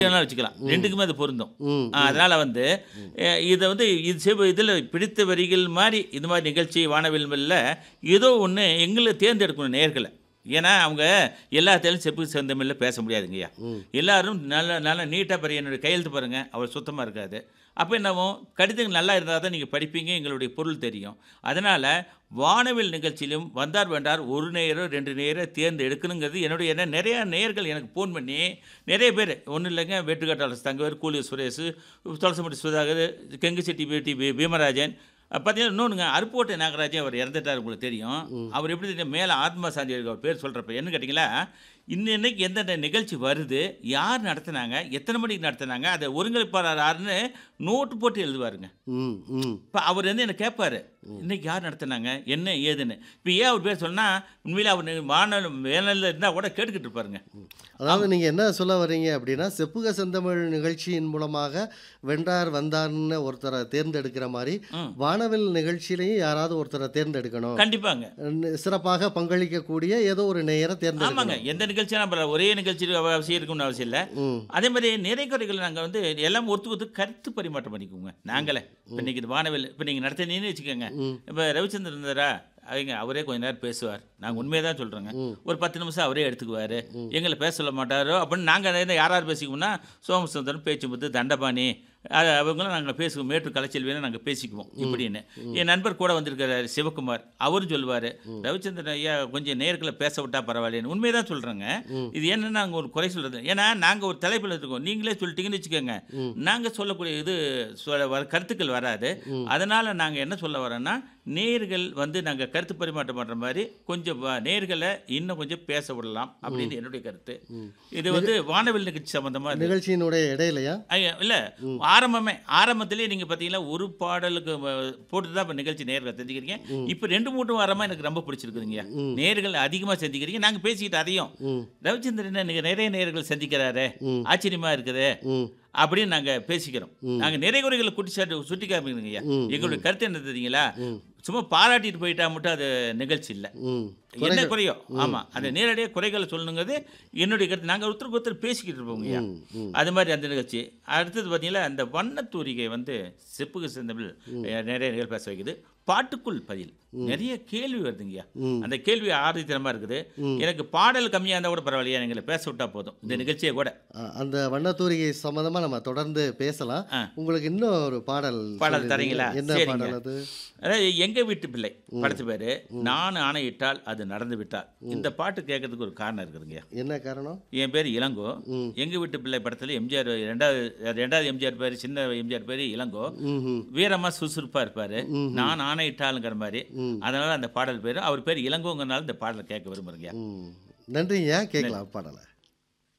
வேணாலும் வச்சுக்கலாம் ரெண்டுக்குமே அது பொருந்தும் ம் ஆ, அதனால வந்து அஹ், இதை வந்து இது சிவ இதில் பிடித்த வரிகள் மாதிரி இது மாதிரி நிகழ்ச்சி வானவில்மில்ல ஏதோ ஒன்று எங்களை தேர்ந்தெடுக்கணும் நேர்களை ஏன்னா அவங்க எல்லாத்தையும் செப்பு செந்தமிழில் பேச முடியாதுங்கய்யா எல்லாரும் நல்ல நல்ல நீட்டாக பாரு என்னுடைய கையெழுத்து பாருங்கள் அவள் சுத்தமாக இருக்காது அப்போ என்னவோ கடிதங்கள் நல்லா இருந்தால் தான் நீங்கள் படிப்பீங்க எங்களுடைய பொருள் தெரியும் அதனால் வானவில் நிகழ்ச்சியிலும் வந்தார் வேண்டார் ஒரு நேரோ ரெண்டு நேரோ தேர்ந்து எடுக்கணுங்கிறது என்னுடைய என்ன நிறையா நேயர்கள் எனக்கு ஃபோன் பண்ணி நிறைய பேர் ஒன்றும் இல்லைங்க வெட்டுக்காட்டாளர் தங்கவர் கூலி சுரேஷ் துளசமுடி சுதாகர் கெங்குச்செட்டி பேட்டி பீ- பீமராஜன் அஹ் பார்த்தீங்கன்னா இன்னொன்றுங்க அருப்போட்டை நாகராஜன் அவர் இறந்துட்டார் உங்களுக்கு தெரியும் அவர் எப்படி தெரியும் மேலே ஆத்மா சாந்தி இருக்கு அவர் பேர் சொல்கிறப்ப என்ன கேட்டிங்களா இன்னைக்கு எந்தெந்த நிகழ்ச்சி வருது யார் நடத்துனாங்க எத்தனை மணிக்கு நடத்துனாங்க அதை ஒருங்கிணைப்பாளர் யாருன்னு நோட்டு போட்டு எழுதுவாருங்க ம் ம் இப்போ அவர் வந்து என்ன கேட்பாரு இன்னைக்கு யார் நடத்துனாங்க என்ன ஏதுன்னு இப்போ ஏன் அவர் பேர் சொன்னால் உண்மையிலே அவர் வானல் வேனலில் இருந்தால் கூட கேட்டுக்கிட்டு இருப்பாருங்க அதாவது நீங்கள் என்ன சொல்ல வர்றீங்க அப்படின்னா செப்புக செந்தமிழ் நிகழ்ச்சியின் மூலமாக வென்றார் வந்தார்னு ஒருத்தரை தேர்ந்தெடுக்கிற மாதிரி ம். வானவில் நிகழ்ச்சியிலையும் யாராவது ஒருத்தரை தேர்ந்தெடுக்கணும் கண்டிப்பாங்க ந- சிறப்பாக பங்களிக்கக்கூடிய ஏதோ ஒரு நேயரை ஆமாங்க தேர்ந்தெடுக்கணும் எந்த நிகழ்ச்சியும் நம்ம ஒரே நிகழ்ச்சி அவசியம் இருக்கும்னு அவசியம் இல்லை ம் அதே மாதிரி நிறை குறைகள் நாங்கள் வந்து எல்லாம் ஒருத்தருக்கு ஒருத்தர் கருத்து பரிமாற்றம் பண்ணிக்குவோங்க நாங்களே இப்போ இன்னைக்கு இது வானவில் இப்போ நீங்கள் நடத்தினீங்கன்னு வச்சுக்கோங்க ம். இப்போ ரவிச்சந்திரன் இருந்தாரா அவங்க அவரே கொஞ்ச நேரம் பேசுவார் நாங்கள் உண்மையை தான் சொல்கிறோங்க ம். ஒரு பத்து நிமிஷம் அவரே எடுத்துக்குவார் எங்களை பேச சொல்ல மாட்டாரோ அப்படின்னு நாங்கள் யார் யார் பேசிக்குவோம்னா சோமசுந்தரம் பேச்சு முத்து தண்டபாணி அது அவங்களும் நாங்கள் பேசுவோம் மேட்டு கலைச்செல்வின்னு நாங்கள் பேசிக்குவோம் இப்படின்னு என் நண்பர் கூட வந்திருக்கிறார் சிவகுமார் அவரும் சொல்லுவார் ரவிச்சந்திரன் ஐயா கொஞ்சம் நேர்களை பேச விட்டா பரவாயில்லைன்னு உண்மையை தான் சொல்கிறேங்க இது என்னன்னா நாங்கள் ஒரு குறை சொல்கிறது ஏன்னா நாங்கள் ஒரு தலைப்பில் இருக்கோம் நீங்களே சொல்லிட்டீங்கன்னு வச்சுக்கோங்க நாங்கள் சொல்லக்கூடிய இது சொல்ல வர கருத்துக்கள் வராது அதனால் நாங்கள் என்ன சொல்ல வரோன்னா நேர்கள் வந்து நாங்கள் கருத்து பரிமாற்றம் பண்ணுற மாதிரி கொஞ்சம் வ- நேர்களை இன்னும் கொஞ்சம் பேச விடலாம் அப்படின்னு என்னுடைய கருத்து இது வந்து வானவில் நிகழ்ச்சி சம்மந்தமாக நிகழ்ச்சியினுடைய இடையிலையா ஐயா இல்லை ஆரம்பமே ஆரம்பத்திலே நீங்கள் பார்த்தீங்கன்னா ஒரு பாடலுக்கு வ- போட்டு தான் இப்போ நிகழ்ச்சி நேர்களை செஞ்சுக்கிறீங்க இப்போ ரெண்டு மூணு வாரமாக எனக்கு ரொம்ப பிடிச்சிருக்குதுங்க நேர்கள் அதிகமாக செஞ்சுக்கிறீங்க நாங்கள் பேசிக்கிட்டு அதையும் ம் ரவிச்சந்திரன் இன்னைக்கு நிறைய நேர்கள் சந்திக்கிறாரு ம். ஆச்சரியமா இருக்குது ம் அப்படின்னு நாங்கள் பேசிக்கிறோம் நாங்கள் நிறைய குறைகளை குட்டி சாட்டு சுட்டி காமிக்கணுங்க ஐயா எங்களுடைய கருத்து என்ன தெரியுங்களா சும்மா பாராட்டிட்டு போயிட்டா மட்டும் அது நிகழ்ச்சி இல்லை ம் என்ன குறையோ ஆமாம் அந்த நேரடியாக குறைகளை சொல்லணுங்கிறது என்னுடைய கருத்து நாங்கள் ஒருத்தருக்கு ஒருத்தர் பேசிக்கிட்டு இருப்போங்க ஐயா ம் ம் அது மாதிரி அந்த நிகழ்ச்சி அடுத்தது பார்த்தீங்கன்னா அந்த வண்ணத்தூரிகை வந்து செப்புக்கு செந்தமிழ் அஹ், நிறைய நிகழ் பேச வைக்குது பாட்டுக்குள் பதில் நிறைய கேள்வி வருதுங்கய்யா ம். அந்த கேள்வி ஆரோக்கியத்தனமாக இருக்குது எனக்கு பாடல் கம்மியாக இருந்தால் கூட பரவாயில்லையா எங்களை பேச விட்டா போதும் இந்த நிகழ்ச்சியை கூட அ- அந்த வண்ணத்தூரிகை சம்பந்தமா நம்ம தொடர்ந்து பேசலாம் ஆ. உங்களுக்கு இன்னும் ஒரு பாடல் பாடல் சொல்லிருந்தீங்க. தரீங்களா? என்ன சரிங்க. பாடல் அது அதாவது எங்க வீட்டு பிள்ளை படத்து பேர் நான் ஆணையிட்டால் அது நடந்து விட்டால் இந்த பாட்டு கேட்கறதுக்கு ஒரு காரணம் இருக்குதுங்கய்யா என்ன காரணம் என் பேர் இளங்கோ எங்க வீட்டு பிள்ளை படத்தில் எம்ஜிஆர் ரெண்டாவது ரெண்டாவது எம்ஜிஆர் பேர் சின்ன எம்ஜிஆர் பேர் இளங்கோ ம் வீரமா சுறுசுறுப்பா இருப்பாரு நான் ஆணையிட்டாலுங்கிற மாதிரி அதனால அந்த பாடல் பேர் அவர் பேர் இளங்கோங்கிறனால இந்த பாடலை கேட்க விரும்புறேங்க ம் நன்றிங்க கேட்கலாம் பாடலை